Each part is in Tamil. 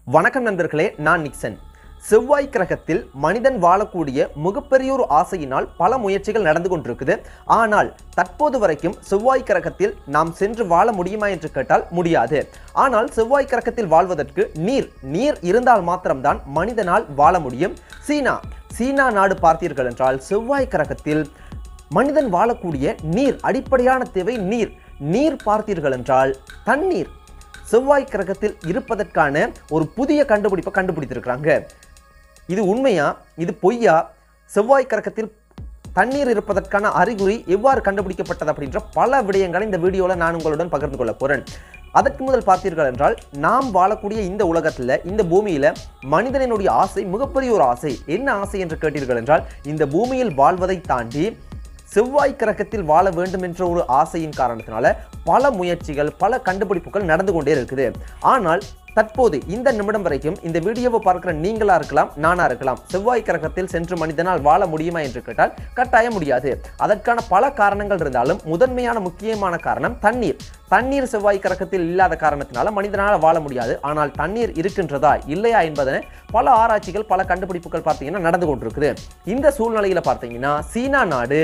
வணக்கம் நண்பர்களே நான் நிக்சன் செவ்வாய் கிரகத்தில் மனிதன் வாழக்கூடிய மிகப்பெரிய ஒரு ஆசையினால் பல முயற்சிகள் நடந்து கொண்டிருக்குது ஆனால் தற்போது வரைக்கும் செவ்வாய் கிரகத்தில் நாம் சென்று வாழ முடியுமா என்று கேட்டால் முடியாது ஆனால் செவ்வாய் கிரகத்தில் வாழ்வதற்கு நீர் நீர் இருந்தால் மாத்திரம்தான் மனிதனால் வாழ முடியும் சீனா சீனா நாடு பார்த்தீர்கள் என்றால் செவ்வாய் கிரகத்தில் மனிதன் வாழக்கூடிய நீர் அடிப்படையான தேவை நீர் நீர் பார்த்தீர்கள் என்றால் தண்ணீர் செவ்வாய் கிரகத்தில் இருப்பதற்கான ஒரு புதிய கண்டுபிடிப்பை கண்டுபிடித்திருக்கிறாங்க இது உண்மையா இது பொய்யா செவ்வாய் கிரகத்தில் தண்ணீர் இருப்பதற்கான அறிகுறி எவ்வாறு கண்டுபிடிக்கப்பட்டது அப்படின்ற பல விடயங்களை இந்த வீடியோவில் நான் உங்களுடன் பகிர்ந்து கொள்ள போறேன் அதற்கு முதல் பார்த்தீர்கள் என்றால் நாம் வாழக்கூடிய இந்த உலகத்தில் இந்த பூமியில் மனிதனினுடைய ஆசை மிகப்பெரிய ஒரு ஆசை என்ன ஆசை என்று கேட்டீர்கள் என்றால் இந்த பூமியில் வாழ்வதை தாண்டி செவ்வாய் கிரகத்தில் வாழ வேண்டும் என்ற ஒரு ஆசையின் காரணத்தினால பல முயற்சிகள் பல கண்டுபிடிப்புகள் நடந்து கொண்டே இருக்குது ஆனால் தற்போது இந்த நிமிடம் வரைக்கும் இந்த வீடியோவை பார்க்கிற நீங்களா இருக்கலாம் நானா இருக்கலாம் செவ்வாய் கிரகத்தில் சென்று மனிதனால் வாழ முடியுமா என்று கேட்டால் கட்டாயம் முடியாது அதற்கான பல காரணங்கள் இருந்தாலும் முதன்மையான முக்கியமான காரணம் தண்ணீர் தண்ணீர் செவ்வாய் கிரகத்தில் இல்லாத காரணத்தினால மனிதனால் வாழ முடியாது ஆனால் தண்ணீர் இருக்கின்றதா இல்லையா என்பதனை பல ஆராய்ச்சிகள் பல கண்டுபிடிப்புகள் பார்த்தீங்கன்னா நடந்து கொண்டிருக்குது இந்த சூழ்நிலையில பார்த்தீங்கன்னா சீனா நாடு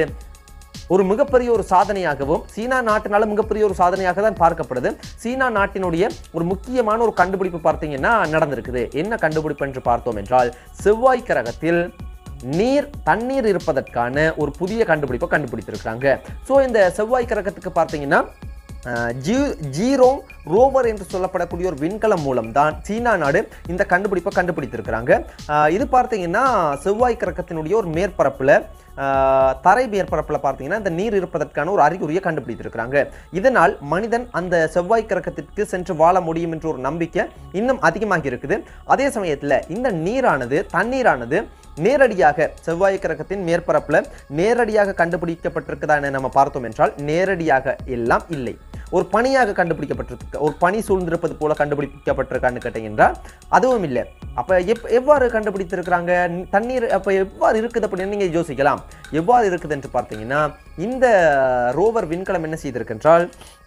ஒரு மிகப்பெரிய ஒரு சாதனையாகவும் சீனா நாட்டினால மிகப்பெரிய ஒரு சாதனையாக தான் பார்க்கப்படுது சீனா நாட்டினுடைய ஒரு முக்கியமான ஒரு கண்டுபிடிப்பு பார்த்தீங்கன்னா நடந்திருக்குது என்ன கண்டுபிடிப்பு என்று பார்த்தோம் என்றால் செவ்வாய் கிரகத்தில் நீர் தண்ணீர் இருப்பதற்கான ஒரு புதிய கண்டுபிடிப்பை கண்டுபிடித்திருக்கிறாங்க ஸோ இந்த செவ்வாய் கிரகத்துக்கு பார்த்தீங்கன்னா அஹ், ஜீ ஜீரோம் ரோவர் என்று சொல்லப்படக்கூடிய ஒரு விண்கலம் மூலம்தான் சீனா நாடு இந்த கண்டுபிடிப்பை கண்டுபிடித்திருக்கிறாங்க அஹ், இது பார்த்தீங்கன்னா செவ்வாய் கிரகத்தினுடைய ஒரு மேற்பரப்பில் ஆஹ் தரை மேற்பரப்பில் பார்த்தீங்கன்னா இந்த நீர் இருப்பதற்கான ஒரு அறிகுறியை கண்டுபிடித்திருக்கிறாங்க இதனால் மனிதன் அந்த செவ்வாய் கிரகத்திற்கு சென்று வாழ முடியும் என்ற ஒரு நம்பிக்கை இன்னும் அதிகமாகி இருக்குது அதே சமயத்தில் இந்த நீரானது தண்ணீரானது நேரடியாக செவ்வாய் கிரகத்தின் மேற்பரப்பில் நேரடியாக கண்டுபிடிக்கப்பட்டிருக்குதா என நம்ம பார்த்தோம் என்றால் நேரடியாக எல்லாம் இல்லை ஒரு பனியாக கண்டுபிடிக்கப்பட்டிருக்கு ஒரு பனி சூழ்ந்திருப்பது போல கண்டுபிடிக்கப்பட்டிருக்கான்னு கேட்டீங்கன்னா அதுவும் இல்லை அப்போ எப் எவ்வாறு கண்டுபிடித்திருக்கிறாங்க ந- தண்ணீர் அப்போ எவ்வாறு இருக்குது அப்படின்னு நீங்கள் யோசிக்கலாம் எவ்வாறு இருக்குது என்று பார்த்தீங்கன்னா இந்த ரோவர் விண்கலம் என்ன செய்திருக்கின்றால்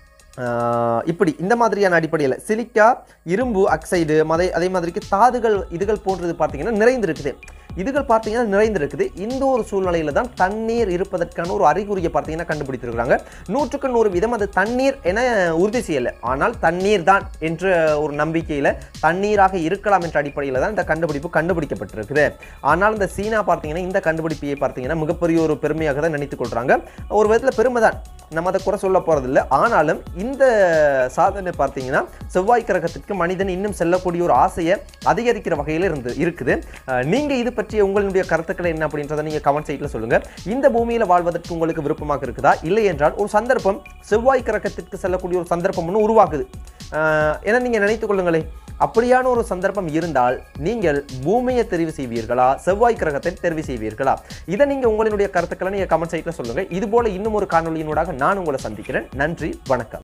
ஆஹ் இப்படி இந்த மாதிரியான அடிப்படையில் சிலிக்கா இரும்பு ஆக்சைடு மதை அதே மாதிரிக்கு தாதுகள் இதுகள் போன்றது பார்த்தீங்கன்னா நிறைந்திருக்குது இதுகள் பார்த்தீங்கன்னா நிறைந்திருக்குது இந்த ஒரு சூழ்நிலையில தான் தண்ணீர் இருப்பதற்கான ஒரு அறிகுறியை பார்த்தீங்கன்னா கண்டுபிடித்திருக்கிறாங்க நூற்றுக்கு நூறு வீதம் அது தண்ணீர் என உறுதி செய்யலை ஆனால் தண்ணீர் தான் என்ற ஒரு நம்பிக்கையில் தண்ணீராக இருக்கலாம் என்ற அடிப்படையில் தான் இந்த கண்டுபிடிப்பு கண்டுபிடிக்கப்பட்டிருக்குது ஆனால் இந்த சீனா பார்த்தீங்கன்னா இந்த கண்டுபிடிப்பையை பார்த்தீங்கன்னா மிகப்பெரிய ஒரு பெருமையாக தான் நினைத்துக் கொள்றாங்க ஒரு விதத்தில் பெருமை தான் நம்ம அதை குறை சொல்ல போறதில்லை ஆனாலும் இந்த சாதனை பார்த்தீங்கன்னா செவ்வாய் கிரகத்திற்கு மனிதன் இன்னும் செல்லக்கூடிய ஒரு ஆசையை அதிகரிக்கிற வகையில் இருந்து இருக்குது அஹ் நீங்க இது பற்றிய உங்களுடைய கருத்துக்களை என்ன அப்படின்றத நீங்க கமெண்ட் சைட்ல சொல்லுங்க இந்த பூமியில வாழ்வதற்கு உங்களுக்கு விருப்பமாக இருக்குதா இல்லை என்றால் ஒரு சந்தர்ப்பம் செவ்வாய் கிரகத்திற்கு செல்லக்கூடிய ஒரு சந்தர்ப்பம் ஒன்று உருவாகுது அஹ் என நீங்க நினைத்துக் கொள்ளுங்களேன் அப்படியான ஒரு சந்தர்ப்பம் இருந்தால் நீங்கள் பூமியை தெரிவு செய்வீர்களா செவ்வாய் கிரகத்தை தெரிவு செய்வீர்களா இதை நீங்க உங்களுடைய கருத்துக்களை நீங்க கமெண்ட் சைட்ல சொல்லுங்க இது போல இன்னும் ஒரு காணொலியினூடாக நான் உங்களை சந்திக்கிறேன் நன்றி வணக்கம்